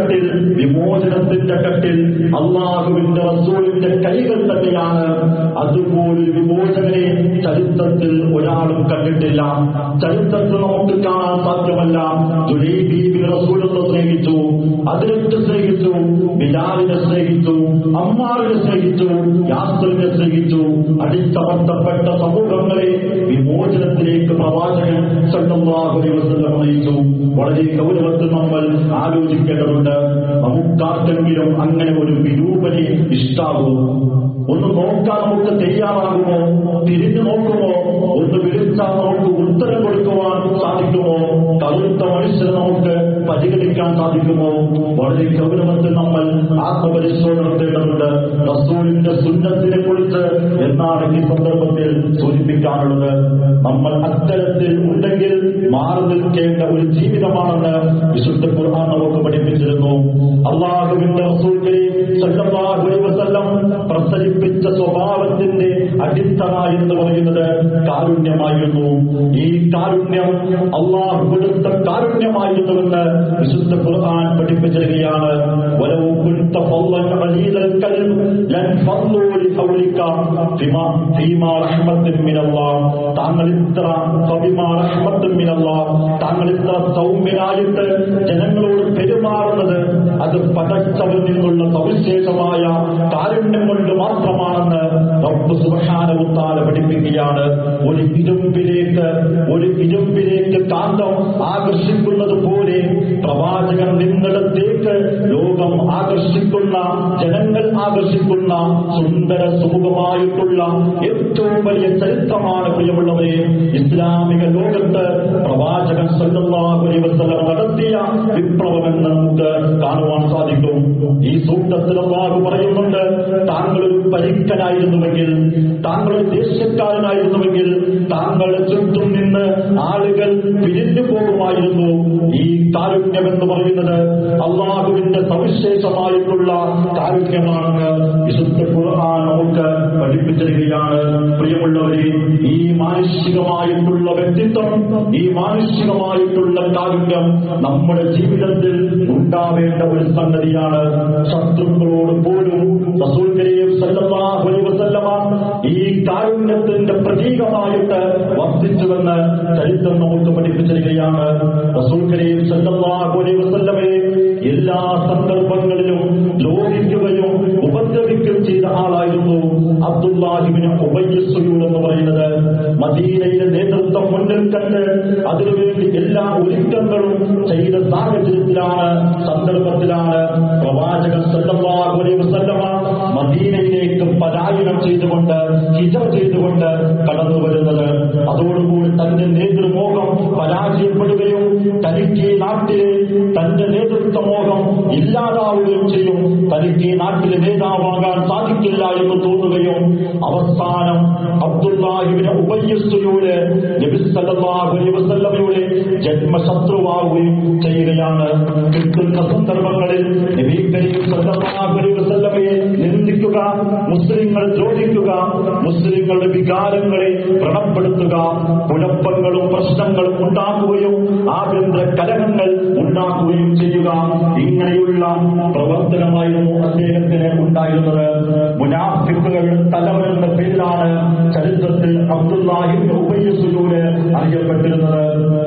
കട്ടിൽ വിമോചനത്തിന്റെ കട്ടിൽ അള്ളാഹുവിന്റെ റസൂലിന്റെ കൈകൾ തന്നെയാണ് അതുപോലൊരു വിമോചകനെ ചരിത്രത്തിൽ ഒരാളും കണ്ടിട്ടില്ല ചരിത്രത്തിൽ നമുക്ക് കാണാൻ സാധ്യമല്ല ജുലൈബീബി റസൂലിനെ സ്നേഹിച്ചു അതിരറ്റ് സ്നേഹിച്ചു ബിലാലിനെ സ്നേഹിച്ചു അമ്മാറിനെ സ്നേഹിച്ചു യാസ്തറിനെ സ്നേഹിച്ചു അടിച്ചമർത്തപ്പെട്ട സമൂഹങ്ങളെ വിമോചനത്തിലേക്ക് പ്രവാചകൻ സല്ലല്ലാഹു അലൈഹി വസല്ലം നയിച്ചു വളരെ ഗൗരവത്തിൽ നമ്മൾ ആലോചിക്കേണ്ടതുണ്ട് നമുക്കാർക്കെങ്കിലും അങ്ങനെ ഒരു വിരൂപനെ ഇഷ്ടാവൂ ഒന്ന് നോക്കാൻ നമുക്ക് തയ്യാറാകുമോ തിരിഞ്ഞു നോക്കുമോ ഒന്ന് വിളിച്ചാൽ നമുക്ക് ഉത്തരം കൊടുക്കുവാൻ സാധിക്കുമോ കറുത്ത മനുഷ്യരെ നമുക്ക് പരിഗണിക്കാൻ സാധിക്കുമോ വളരെ ഗൗരവത്തിൽ നമ്മൾ ആത്മപരിശോധന നടത്തേണ്ടതുണ്ട് റസൂലിന്റെ സുന്നത്തിനെ കുറിച്ച് എന്നാണ് ഈ സന്ദർഭത്തിൽ സൂചിപ്പിക്കാനുള്ളത് നമ്മൾ അത്തരത്തിൽ ഉണ്ടെങ്കിൽ മാറി നിൽക്കേണ്ട ഒരു ജീവിതമാണെന്ന് വിശുദ്ധ ഖുർആൻ നമുക്ക് പഠിപ്പിച്ചിരുന്നു അള്ളാഹുവിന്റെ റസൂലിനെ സല്ലല്ലാഹു അലൈഹി വസല്ലം പ്രസരിപ്പിച്ച സ്വഭാവത്തിന്റെ അടിത്തറ എന്ന് പറയുന്നത് കാരുണ്യമായിരുന്നു ഈ കാരുണ്യം അള്ളാഹു കൊടുത്ത കാരുണ്യമായിരുന്നുവെന്ന് വിശുദ്ധ ഖുർആൻ പഠിപ്പിച്ചിരിക്കുകയാണ് വലൗ കുൻത ഫളൻ ഖലീലൽ കൽബ് ലൻ ഫളൂ ലിഖൗലിക ഫിമാ ഫീമാ റഹ്മത്തിൻ മിനല്ലാഹ് താങ്കൾ ഇത്ര ഫബിമാ റഹ്മത്തിൻ മിനല്ലാഹ് താങ്കൾ ഇത്ര സൗമ്യനായിട്ട് ജനങ്ങളോട് പെരുമാറുന്നത് അത് പടച്ചവരിൽ നിന്നുള്ള സവിശേഷമായ കാരുണ്യം കൊണ്ട് മാത്രമാണെന്ന് റബ്ബ് സുബ്ഹാനഹു തആല പഠിപ്പിക്കുകയാണ് ഒരു ഇരുമ്പിലേക്ക് ഒരു ഇരുമ്പിലേക്ക് കാന്തം ആകർഷിക്കുന്നത് പോലെ പ്രവാചകൻ നിന്നിടത്തേക്ക് ലോകം ആകർഷിക്കുന്ന ജനങ്ങൾ ആകർഷിക്കുന്ന സുന്ദര സുമുഖമായിട്ടുള്ള ഏറ്റവും വലിയ ചരിത്രമാണ് പ്രിയമുള്ളവരെ ഇസ്ലാമിക ലോകത്ത് പ്രവാചകൻ സല്ലല്ലാഹു അലൈഹി വസല്ലം നടത്തിയ വിപ്ലവമെന്ന് നമുക്ക് കാണുവാൻ സാധിക്കും ഈ സൂക്തത്തിൽ അള്ളാഹു പറയുന്നുണ്ട് താങ്കൾ ഒരു പരിക്കനായിരുന്നുവെങ്കിൽ താങ്കൾ ഒരു ദേശക്കാരനായിരുന്നുവെങ്കിൽ താങ്കളുടെ ചുറ്റും നിന്ന് ആളുകൾ പിരിഞ്ഞു പോകുമായിരുന്നു ഈ കാരുണ്യം എന്ന് പറയുന്നത് അള്ളാഹുവിന്റെ സവിശേഷമായിട്ടുള്ള കാരുണ്യമാണെന്ന് വിശുദ്ധ ഖുർആൻ നമുക്ക് പഠിപ്പിച്ചിരിക്കുകയാണ് പ്രിയമുള്ളവരെ ഈ മാനുഷികമായിട്ടുള്ള വ്യക്തിത്വം ഈ മാനുഷികമായിട്ടുള്ള കാരുണ്യം നമ്മുടെ ജീവിതത്തിൽ ഉണ്ടാവേണ്ട ഒരു സംഗതിയാണ് ശത്രുക്കളോട് പോലും റസൂൽ കരീം സല്ലല്ലാഹു അലൈഹി വസല്ലമ ഈ കാരുണ്യത്തിന്റെ പ്രതീകമായിട്ട് വർദ്ധിച്ചുവെന്ന് ചരിത്രം നമുക്ക് പഠിപ്പിച്ചിരിക്കുകയാണ് റസൂൽ കരീം സല്ലല്ലാഹു അലൈഹി വസല്ലമയെ എല്ലാ സന്ദർഭങ്ങളിലും ലോഹിക്കുകയും ഉപദ്രവിക്കുകയും ചെയ്ത ആളായിരുന്നു അബ്ദുല്ലാഹിബിന് ഉബയ്യസുയൂർ എന്ന് പറയുന്നത് മദീനയിലെ നേതൃത്വം മുന്നിൽ കണ്ട് അതിനുവേണ്ടി എല്ലാ ഒരുക്കങ്ങളും ചെയ്ത സാഹചര്യത്തിലാണ് സന്ദർഭത്തിലാണ് പ്രവാചകൻ സല്ലല്ലാഹു അലൈഹി വസല്ലമ മദീനയിലേക്ക് പലായനം ചെയ്തുകൊണ്ട് ഹിജ ചെയ്തുകൊണ്ട് കടന്നു വരുന്നത് അതോടുകൂടി തന്റെ നേതൃമോഹം പരാജയപ്പെടുകയും തനിക്ക് ഈ നാട്ടിലെ തന്റെ നേതൃത്വമോഹം ഇല്ലാതാവുകയും ചെയ്യും തനിക്ക് ഈ നാട്ടിലെ നേതാവാകാൻ സാധിക്കില്ല എന്ന് തോന്നുകയും അവസാനം അബ്ദുല്ലാഹിബിനെ ഉപയ്യസ്തുലൂടെ നബി സല്ലല്ലാഹു അലൈഹി വസല്ലമയുടെ ജന്മശത്രുവാവുകയും ചെയ്യുകയാണ് കിട്ടുന്ന സന്ദർഭങ്ങളിൽ നബി കരീം സല്ലല്ലാഹു അലൈഹി വസല്ലമയെ നിന്ദിക്കുക മുസ്ലിങ്ങൾ ദ്രോഹിക്കുക മുസ്ലിങ്ങളുടെ വികാരങ്ങളെ വ്രണപ്പെടുത്തുക കുഴപ്പങ്ങളും പ്രശ്നങ്ങളും ഉണ്ടാക്കുകയും ആഭ്യന്തര കലഹങ്ങൾ ഉണ്ടാക്കുകയും ചെയ്യുക ഇങ്ങനെയുള്ള പ്രവർത്തനമായിരുന്നു അദ്ദേഹത്തിന് ഉണ്ടായിരുന്നത് മുനാഫിക്കുകളുടെ തലവൻ എന്ന പേരിലാണ് ചരിത്രത്തിൽ അബ്ദുല്ലാഹിന്റെ ഉപയസുലൂര് അറിയപ്പെട്ടിരുന്നത്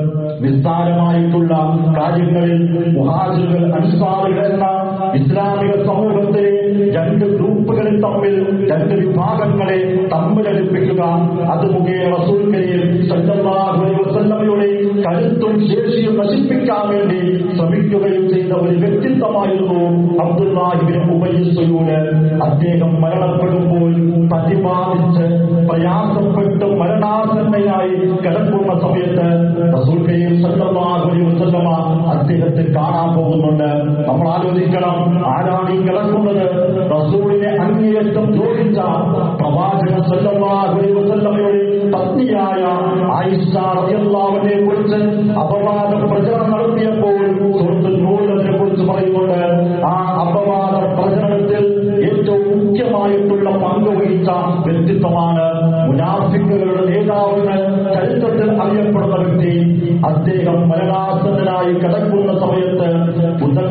നിസ്സാരമായിട്ടുള്ള കാര്യങ്ങളിൽ മുഹാജിറുകൾ അൻസാറുകൾ എന്ന ഇസ്ലാമിക സമൂഹത്തിലെ രണ്ട് ഗ്രൂപ്പുകളിൽ തമ്മിൽ രണ്ട് വിഭാഗങ്ങളെ തമ്മിലടിപ്പിക്കുക അത് മുഖേന റസൂൽ കരീം സല്ലല്ലാഹു അലൈഹി വസല്ലമയുടെ കരുത്തും ശേഷിയും നശിപ്പിക്കാൻ വേണ്ടി ശ്രമിക്കുകയും ചെയ്ത ഒരു വ്യക്തിത്വമായിരുന്നു അബ്ദുല്ലാഹിബിൻ ഉബയ്യൂര് അദ്ദേഹം മരണപ്പെടുമ്പോൾ പ്രതിപാദിച്ച് പ്രയാസപ്പെട്ട് മരണാസന്നയായി കിടക്കുന്ന സമയത്ത് റസൂൽ കരീം സല്ലല്ലാഹു അലൈഹി വസല്ലമ അദ്ദേഹത്തെ കാണാൻ പോകുന്നുണ്ട് നമ്മൾ ആലോചിക്കണം ആരാണ് ഈ കിടക്കുന്നത് റസൂലിനെ അങ്ങേയറ്റം ദ്രോഹിച്ച പ്രവാചകൻ സല്ലല്ലാഹു അലൈഹി വസല്ലമയുടെ പത്നിയായ ആയിഷ റളിയല്ലാഹുവിനെ കുറിച്ച് അപവാദ പ്രചരണം നടത്തിയപ്പോൾ സുഹൃത്ത് നൂറിനെ കുറിച്ച് പറയുന്നുണ്ട് ആ അപവാദ പ്രചരണത്തിൽ ഏറ്റവും മുഖ്യമായിട്ടുള്ള പങ്ക് വഹിച്ച വ്യക്തിത്വമാണ് മുനാഫിക്കുകളുടെ നേതാവെന്ന് ചരിത്രത്തിൽ അറിയപ്പെടുന്ന വ്യക്തി അദ്ദേഹം മരണാസന്നനായി കിടക്കുന്ന സമയത്ത് പുതൽക്കാൻ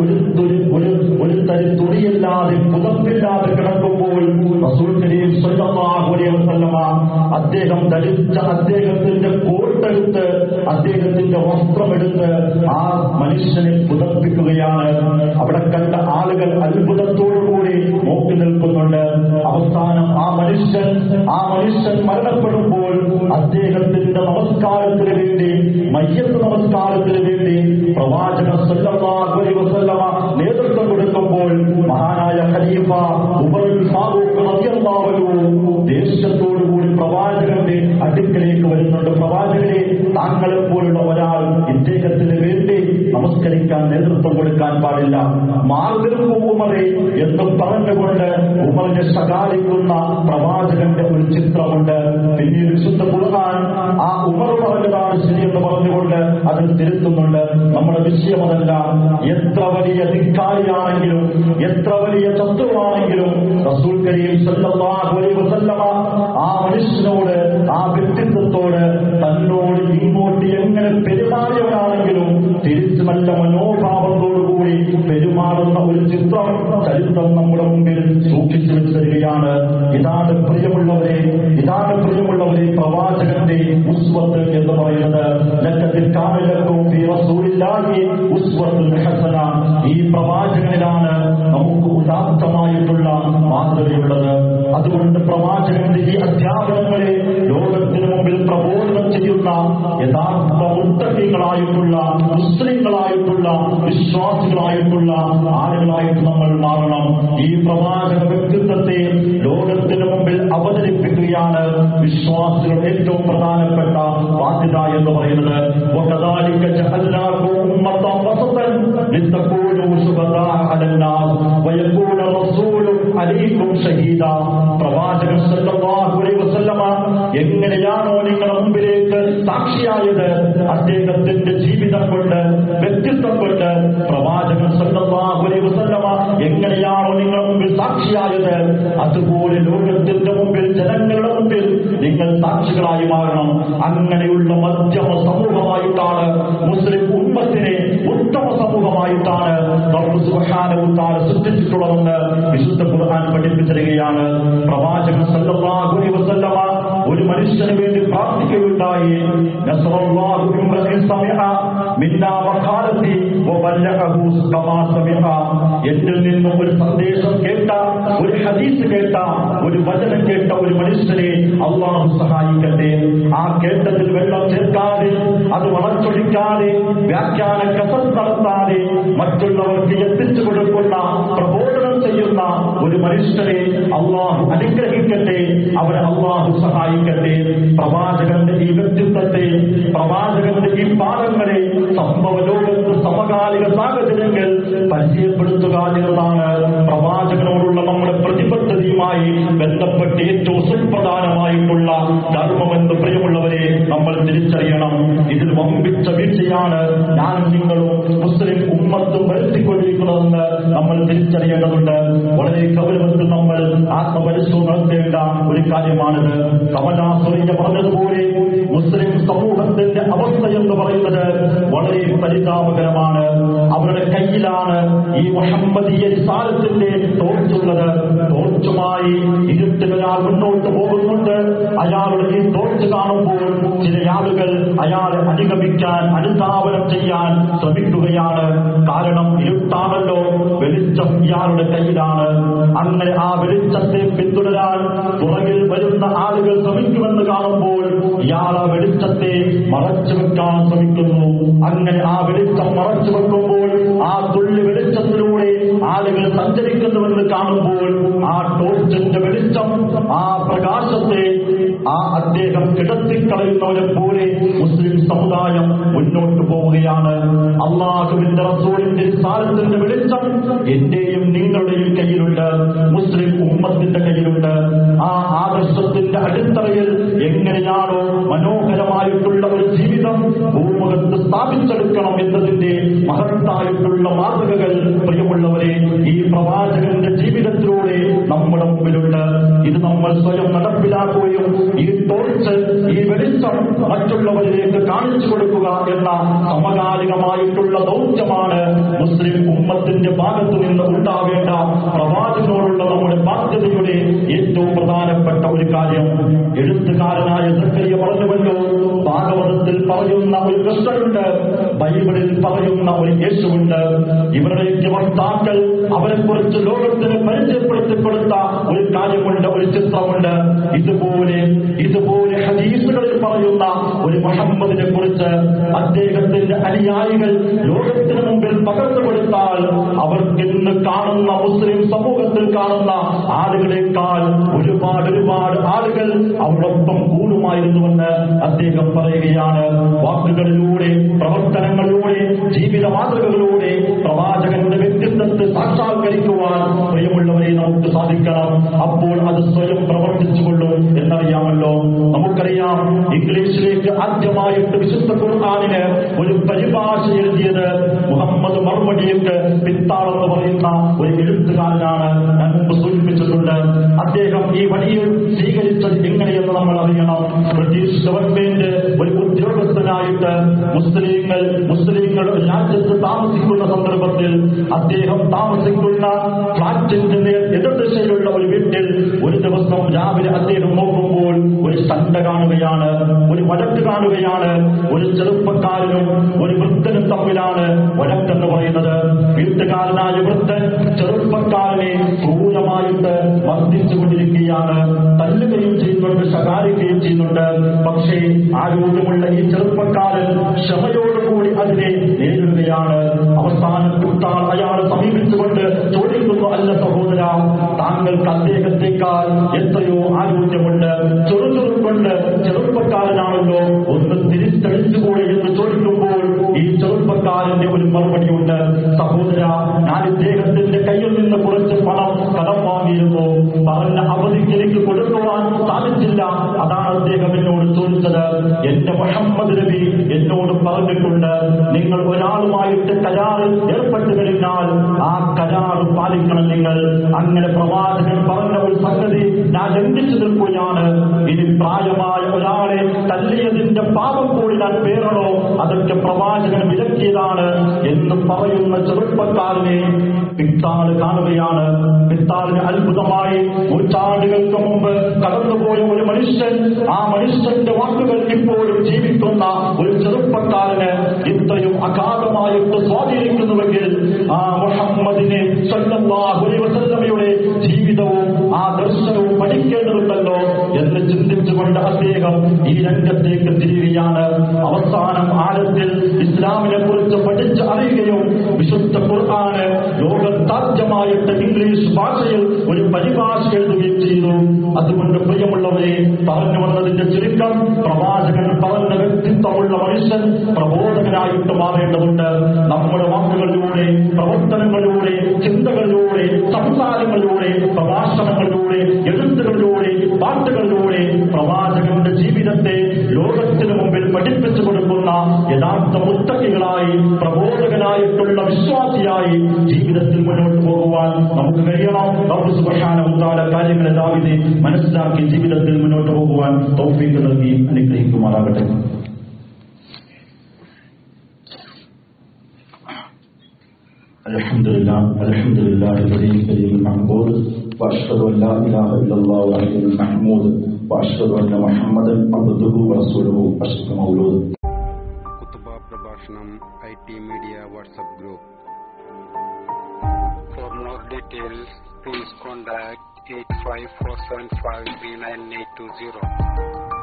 ഒരു തുരി- ഒരു ഒരു തരി തുണിയില്ലാതെ പുതപ്പില്ലാതെ കിടക്കുമ്പോൾ റസൂൽ കരീം സ്വല്ലല്ലാഹു അലൈഹി വസല്ലമ അദ്ദേഹം ധരിച്ച അദ്ദേഹത്തിന്റെ കോട്ടെടുത്ത് അദ്ദേഹത്തിന്റെ വസ്ത്രമെടുത്ത് ആ മനുഷ്യനെ പുതപ്പിക്കുകയാണ് അവിടെ കണ്ട ആളുകൾ അത്ഭുതത്തോടുകൂടി നോക്കി നിൽക്കുന്നുണ്ട് അവസാനം ആ മനുഷ്യൻ ആ മനുഷ്യൻ മരണപ്പെടുമ്പോൾ അദ്ദേഹത്തിന്റെ നമസ്കാരത്തിന് വേണ്ടി മയ്യത്ത് നമസ്കാരത്തിന് വേണ്ടി പ്രവാചകൻ സല്ലല്ലാഹു അലൈഹി വസല്ലമ നേതൃത്വം കൊടുക്കുമ്പോൾ മഹാനായ ഖലീഫ ഉമറുൽ ഫാറൂഖ് റളിയല്ലാഹു അൻഹു ദേഷ്യത്തോടുകൂടി പ്രവാചകന്റെ അടുക്കലേക്ക് വരുന്നുണ്ട് പ്രവാചകനെ താങ്കളെ പോലുള്ള ഒരാൾ ഇദ്ദേഹത്തിന് വേണ്ടി നമസ്കരിക്കാൻ നേതൃത്വം കൊടുക്കാൻ പാടില്ല മാർഗം ഉമറെ എന്ന് പറഞ്ഞുകൊണ്ട് ഉമറിനെ ശകാരിക്കുന്ന പ്രവാചകന്റെ ഒരു ചിത്രമുണ്ട് പിന്നീട് വിശുദ്ധ ഖുർആൻ ആ ഉമർ പറഞ്ഞതാണ് ശരിയെന്ന് പറഞ്ഞുകൊണ്ട് അത് തിരുത്തുന്നുണ്ട് നമ്മുടെ വിഷയമതല്ല എത്ര വലിയ ധിക്കാരിയാണെങ്കിലും എത്ര വലിയ ശത്രുവാണെങ്കിലും റസൂൽ കരീം സല്ലല്ലാഹു അലൈഹി വസല്ലമ ആ മനുഷ്യനോട് ആ വ്യക്തിത്വത്തോട് തന്നോട് ഇങ്ങോട്ട് എങ്ങനെ പെരുമാറിയവനാണെങ്കിലും തിരിച്ചു നല്ല മനോഭാവത്തോടുകൂടി പെരുമാറുന്ന ഒരു ചിത്രം ചരിത്രം നമ്മുടെ മുമ്പിൽ സൂക്ഷിച്ചു വെച്ചിരിക്കുകയാണ് ഇതാണ് പ്രിയമുള്ളവരെ ഇതാണ് പ്രിയമുള്ളവരെ പ്രവാചകന്റെ ഉസ്വത്ത് എന്ന് പറയുന്നത് ലക്കത്തിൽ കാലലക്കും ഉസ്വത്തുൽ ഹസന ഈ പ്രവാചകനിലാണ് നമുക്ക് ഉദാത്തമായിട്ടുള്ള മാതൃകയുള്ളത് അതുകൊണ്ട് പ്രവാചകന്റെ ഈ അധ്യാപനങ്ങളെ ലോകത്തിന് മുമ്പിൽ പ്രബോധനം ചെയ്യുന്ന യഥാർത്ഥ മുത്തക്കിങ്ങളായിട്ടുള്ള മുസ്ലിങ്ങളായിട്ടുള്ള വിശ്വാസികളായിട്ടുള്ള ആളുകളായിട്ട് നമ്മൾ മാറണം ഈ പ്രവാചക വ്യക്തിത്വത്തെ ലോകത്തിന് മുമ്പിൽ അവതരിപ്പിക്കുകയാണ് വിശ്വാസികൾ ഏറ്റവും പ്രധാനപ്പെട്ട ബാധ്യത എന്ന് പറയുന്നത് وكذلك جعلناكم أمة وسطا لتكونوا شهداء على الناس ويكون الرسول عليكم شهيدا പ്രവാചകൻ സല്ലല്ലാഹു അലൈഹി വസല്ലമ എങ്ങനെയാണോ നിങ്ങളുടെ മുമ്പിലേക്ക് സാക്ഷിയായത് അദ്ദേഹത്തിന്റെ ജീവിതം കൊണ്ട് വ്യക്തിത്വം കൊണ്ട് പ്രവാചകൻ സല്ലല്ലാഹു അലൈഹി വസല്ലമ എങ്ങനെയാണോ നിങ്ങളുടെ മുമ്പിൽ സാക്ഷിയായത് അതുപോലെ ലോകത്തിന്റെ മുമ്പിൽ ജനങ്ങളുടെ മുമ്പിൽ നിങ്ങൾ സാക്ഷികളായി മാറണം അങ്ങനെയുള്ള മധ്യമ സമൂഹമായിട്ടാണ് മുസ്ലിം ഉമ്മത്തിനെ ഉത്തമ സമൂഹമായിട്ടാണ് റബ്ബ് സുബ്ഹാനഹു വതആല സൃഷ്ടിച്ചിട്ടുള്ളതെന്ന് വിശുദ്ധ ഖുർആൻ പഠിപ്പിച്ചിരിക്കുകയാണ് പ്രവാചകൻ സല്ലല്ലാഹു അലൈഹി വസല്ലമ ഒരു മനുഷ്യന് വേണ്ടി പ്രാർത്ഥിക്കുകയുണ്ടായി നസറല്ലാഹു ബിംറഇൻ സമിഅ മിന്നാ വഖാലത്തി വബല്ലഗഹു കമാ സമിഅ എന്നിൽ നിന്നും ഒരു സന്ദേശം കേട്ട ഒരു ഹദീസ് കേട്ട ഒരു വചനം കേട്ട ഒരു മനുഷ്യനെ അള്ളാഹു സഹായിക്കട്ടെ ആ കേട്ടതിൽ വെള്ളം ചേർക്കാതെ അത് വളച്ചൊഴിക്കാതെ വ്യാഖ്യാന കസത്ത് നടത്താതെ മറ്റുള്ളവർക്ക് എത്തിച്ചു കൊടുക്കുന്ന പ്രബോധനം ചെയ്യുന്ന ഒരു മനുഷ്യനെ അള്ളാഹു അനുഗ്രഹിക്കട്ടെ അവരെ അള്ളാഹു സഹായിക്കട്ടെ പ്രവാചകന്റെ ഈ വ്യക്തിത്വത്തെ പ്രവാചകന്റെ ഈ പാഠങ്ങളെ സംഭവ ലോകത്ത് സമകാലിക സാഹചര്യങ്ങൾ പരിചയപ്പെടുത്തുക എന്നതാണ് പ്രവാചകനോടുള്ള നമ്മുടെ പ്രതിബദ്ധതയുമായി ബന്ധപ്പെട്ട് ഏറ്റവും സുപ്രധാനമായിട്ടുള്ള ധർമ്മമെന്ന് പ്രിയമുള്ളവരെ നമ്മൾ തിരിച്ചറിയണം ഇതിൽ വമ്പിച്ച വീഴ്ചയാണ് ഞാനും നിങ്ങളും മുസ്ലിം ഉമ്മത്തും വരുത്തിക്കൊണ്ടിരിക്കുന്നതെന്ന് നമ്മൾ തിരിച്ചറിയേണ്ടതുണ്ട് വളരെ ഗൗരവത്തിൽ നമ്മൾ ആത്മപരിശോധന നടത്തേണ്ട ഒരു കാര്യമാണിത് കമലാസുറിയ പറഞ്ഞതുപോലെ മുസ്ലിം സമൂഹത്തിന്റെ അവസ്ഥ എന്ന് പറയുന്നത് വളരെ പരിതാപകരമാണ് അവരുടെ കയ്യിലാണ് ഈ മുഹമ്മദീയ സാലത്തിന്റെ തോർച്ചുള്ളത് തോർച്ചുമായി ഇരുട്ടുകളാൽ മുന്നോട്ട് പോകുന്നുണ്ട് അയാളുടെ ഈ തോർച്ച് കാണുമ്പോൾ ചില ആളുകൾ അയാളെ അനുഗമിക്കാൻ അനുധാവനം ചെയ്യാൻ ശ്രമിക്കുകയാണ് കാരണം ഇരുട്ടാണല്ലോ വെളിച്ചം ഇയാളുടെ കയ്യിലാണ് അങ്ങനെ ആ വെളിച്ചത്തെ പിന്തുടരാൻ പുറകിൽ വരുന്ന ആളുകൾ ശ്രമിക്കുമെന്ന് കാണുമ്പോൾ ഇയാൾ ആ വെളിച്ചത്തെ മറച്ചു വെക്കാൻ ശ്രമിക്കുന്നു അങ്ങനെ ആ വെളിച്ചം മറച്ചു വെക്കുമ്പോൾ ആ തുള്ളി വെളിച്ചത്തിലൂടെ ആളുകൾ സഞ്ചരിക്കുന്നുവെന്ന് കാണുമ്പോൾ ആ ടോർച്ചിന്റെ വെളിച്ചം ആ പ്രകാശത്തെ ആ അദ്ദേഹം കിടത്തിക്കളയുന്നവരെ പോലെ മുസ്ലിം സമുദായം മുന്നോട്ട് പോവുകയാണ് അള്ളാഹുവിന്റെ റസൂലിന്റെ സാലത്തിന്റെ വെളിച്ചം എന്റെയും നിങ്ങളുടെയും കയ്യിലുണ്ട് മുസ്ലിം ഉമ്മത്തിന്റെ കയ്യിലുണ്ട് ആ ആദർശത്തിന്റെ അടിത്തറയിൽ എങ്ങനെയാണോ മനോഹരമായിട്ടുള്ള ഒരു ജീവിതം ഭൂമുഖത്ത് സ്ഥാപിച്ചെടുക്കണം എന്നതിന്റെ മഹത്തായിട്ടുള്ള മാതൃകകൾ പ്രിയമുള്ളവരെ ഈ പ്രവാചകന്റെ ജീവിതത്തിലൂടെ നമ്മുടെ മുമ്പിലുണ്ട് ഇത് നമ്മൾ സ്വയം നടപ്പിലാക്കുകയും ഈ ടോർച്ച് ഈ വെളിച്ചം മറ്റുള്ളവരിലേക്ക് കാണിച്ചു കൊടുക്കുക എന്ന സമകാലികമായിട്ടുള്ള ദൗത്യമാണ് മുസ്ലിം ഉമ്മത്തിന്റെ ഭാഗത്തു നിന്ന് ഉണ്ടാവേണ്ട പ്രവാചകനോടുള്ള നമ്മുടെ ബാധ്യതയുടെ ഏറ്റവും പ്രധാനപ്പെട്ട ഒരു കാര്യം എഴുത്തുകാരനായ സക്കരിയ പറഞ്ഞുവല്ലോ ഭാഗവതത്തിൽ പറയുന്ന ഒരു കൃഷ്ണനുണ്ട് ബൈബിളിൽ പറയുന്ന ഒരു യേശുവുണ്ട് ഇവരുടെയൊക്കെ വക്താക്കൾ അവരെ കുറിച്ച് ലോകത്തിന് പരിചയപ്പെടുത്തി കൊടുത്ത ഒരു കാര്യമുണ്ട് ഒരു ചിത്രമുണ്ട് ഇതുപോലെ ഇതുപോലെ ഹദീസുകളിൽ പറയുന്ന ഒരു മുഹമ്മദിനെ കുറിച്ച് അദ്ദേഹത്തിന്റെ അനുയായികൾ ലോകത്തിന് മുമ്പിൽ പകർന്നു കൊടുത്താൽ അവർക്ക് ഇന്ന് കാണുന്ന മുസ്ലിം സമൂഹത്തിൽ കാണുന്ന ആളുകളെക്കാൾ ഒരുപാട് ഒരുപാട് ആളുകൾ അവരോടൊപ്പം കൂടുമായിരുന്നുവെന്ന് അദ്ദേഹം പറയുകയാണ് വാക്കുകളിലൂടെ പ്രവർത്തനങ്ങളിലൂടെ ജീവിത മാതൃകകളിലൂടെ പ്രവാചകന്റെ വ്യക്തിത്വത്തെ സാക്ഷാത്കരിക്കുവാൻ പ്രിയമുള്ളവരെ നമുക്ക് സാധിക്കണം അപ്പോൾ അത് സ്വയം പ്രവർത്തിച്ചുകൊള്ളും എന്നറിയാമല്ലോ നമുക്കറിയാം ഇംഗ്ലീഷിലേക്ക് ആദ്യമായിട്ട് വിശുദ്ധ ഖുർആാനിന് ഒരു പരിഭാഷ എഴുതിയത് മുഹമ്മദ് മറുപടിയൊക്കെ പിത്താളെന്ന് പറയുന്ന ഒരു എഴുത്തുകാരനാണ് ഞാൻ മുമ്പ് സൂചിപ്പിച്ചിട്ടുണ്ട് അദ്ദേഹം ഈ വഴിയിൽ സ്വീകരിച്ചത് എങ്ങനെയെന്ന് നമ്മൾ അറിയണം ബ്രിട്ടീഷ് ഗവൺമെന്റ് ഒരു ഉദ്യോഗസ്ഥനായിട്ട് മുസ്ലിങ്ങൾ മുസ്ലിങ്ങൾ രാജ്യത്ത് താമസിക്കുന്ന സന്ദർഭത്തിൽ അദ്ദേഹം താമസിക്കുന്ന ഫ്ളാറ്റിന്റെ നേർ എതിർദിശയിലുള്ള ഒരു വീട്ടിൽ ഒരു ദിവസം രാവിലെ അദ്ദേഹം നോക്കുമ്പോൾ ഒരു ശണ്ട കാണുകയാണ് ഒരു വഴക്ക് കാണുകയാണ് ഒരു ചെറുപ്പക്കാരനും ഒരു വൃദ്ധനും തമ്മിലാണ് വഴക്കെന്ന് പറയുന്നത് വീട്ടുകാരനായ വൃദ്ധൻ ചെറുപ്പക്കാരനെ ക്രൂരമായിട്ട് മർദ്ദിച്ചുകൊണ്ടിരിക്കുകയാണ് തല്ലുകയും ചെയ്യുന്നുണ്ട് ശകാരിക്കുകയും ചെയ്യുന്നുണ്ട് പക്ഷേ ആരോഗ്യമുള്ള ഈ ചെറുപ്പക്കാരൻ ക്ഷമയോടുകൂടി അതിനെ നേരിടുകയാണ് അവസാനം കുട്ടാൾ അയാളെ സമീപിച്ചുകൊണ്ട് ചോദിക്കുന്നു അല്ല സഹോദര താങ്കൾക്ക് അദ്ദേഹത്തെക്കാൾ എത്രയോ ആരോഗ്യമുണ്ട് ചെറുചെറുക്കൊണ്ട് ചെറുപ്പക്കാരനാണല്ലോ ഒന്ന് തിരിച്ചടിച്ചുകൂടെ എന്ന് ചോദിക്കുമ്പോൾ ഈ ചെറുപ്പക്കാരന്റെ ഒരു മറുപടിയുണ്ട് സഹോദര ഞാൻ ഇദ്ദേഹത്തിന്റെ കയ്യിൽ നിന്ന് കുറച്ച് പണം കടം വാങ്ങിയിരുന്നു പറഞ്ഞ അവധിക്ക് എനിക്ക് കൊടുക്കുവാൻ സാധിച്ചില്ല അതാണ് അദ്ദേഹം എന്നോട് ചോദിച്ചത് എന്റെ മുഹമ്മദ് നബി എന്നോട് പറഞ്ഞിട്ടുണ്ട് നിങ്ങൾ ഒരാളുമായിട്ട് കരാറിൽ ഏർപ്പെട്ടു കഴിഞ്ഞാൽ ആ കരാർ പാലിക്കണം നിങ്ങൾ അങ്ങനെ പ്രവാചകൻ പറഞ്ഞ ഒരു സംഗതി ഞാൻ ലംഘിച്ചു നിൽക്കുകയാണ് ഇനി പ്രായമായ ഒരാളെ തല്ലിയതിന്റെ പാപം കൂടി ഞാൻ പേരണോ അതൊക്കെ പ്രവാചകൻ വിലക്കിയതാണ് എന്ന് പറയുന്ന ചെറുപ്പക്കാരനെ പിത്താള് കാണുകയാണ് പിത്താളിന് അത്ഭുതമായി നൂറ്റാണ്ടുകൾക്ക് മുമ്പ് കടന്നുപോയ ഒരു മനുഷ്യൻ ആ മനുഷ്യന്റെ വാക്കുകൾ ഇപ്പോഴും ജീവിക്കുന്ന ഒരു ചെറുപ്പക്കാരന് ഇത്രയും അഗാധമായിട്ട് സ്വാധീനിക്കുന്നുവെങ്കിൽ ആ മുഹമ്മദിനെ സല്ലല്ലാഹു അലൈഹി വസല്ലമയുടെ ജീവിതവും ആ ദർശനവും പഠിക്കേണ്ടതുണ്ടല്ലോ എന്ന് ചിന്തിച്ചുകൊണ്ട് അദ്ദേഹം ഈ രംഗത്തേക്ക് തിരിയുകയാണ് അവസാനം ആഴത്തിൽ ഇസ്ലാമിനെ കുറിച്ച് പഠിച്ച് അറിയുകയും വിശുദ്ധ ഖുർആന് ലോകത്താദ്യമായിട്ട് ഇംഗ്ലീഷ് ഭാഷയിൽ ഒരു പരിഭാഷ എഴുതുകയും ചെയ്തു അതുകൊണ്ട് പ്രിയമുള്ളവരെ പറഞ്ഞു വന്നതിന്റെ ചുരുക്കം പ്രവാചകൻ പറഞ്ഞ വ്യക്തിത്വമുള്ള മനുഷ്യൻ പ്രബോധകനായിട്ട് മാറേണ്ടതുണ്ട് നമ്മുടെ വാക്കുകളിലൂടെ പ്രവർത്തനങ്ങളിലൂടെ ചിന്തകളിലൂടെ സംസാരങ്ങളിലൂടെ പ്രഭാഷണങ്ങളിലൂടെ എഴുത്തുകളിലൂടെ പാട്ടുകളിലൂടെ പ്രവാചകന്റെ ജീവിതത്തെ ലോകത്തിന് മുമ്പിൽ പഠിപ്പിച്ചു കൊടുക്കുന്ന യഥാർത്ഥ മുത്തക്കികളായി പ്രബോധകനായിട്ടുള്ള വിശ്വാസിയായി ജീവിതത്തിൽ മുന്നോട്ട് പോകുവാൻ നമുക്ക് കഴിയണം റബ്ബ് സുബ്ഹാനഹു വതആല കാര്യങ്ങളെ ദാവിദെ മനസ്സിലാക്കി ജീവിതത്തിൽ മുന്നോട്ട് പോകുവാൻ തൗഫീഖ് നൽകി അനുഗ്രഹിക്കുമാറാകട്ടെ الحمد لله الحمد لله الذي كريم المحمود واشهد ان لا اله الا الله وحده المحمود واشهد ان محمدا عبده ورسوله اشرف مولود കുത്തുബ പ്രഭാഷണം I T media WhatsApp group for more details please contact eight five four seven five three nine eight two zero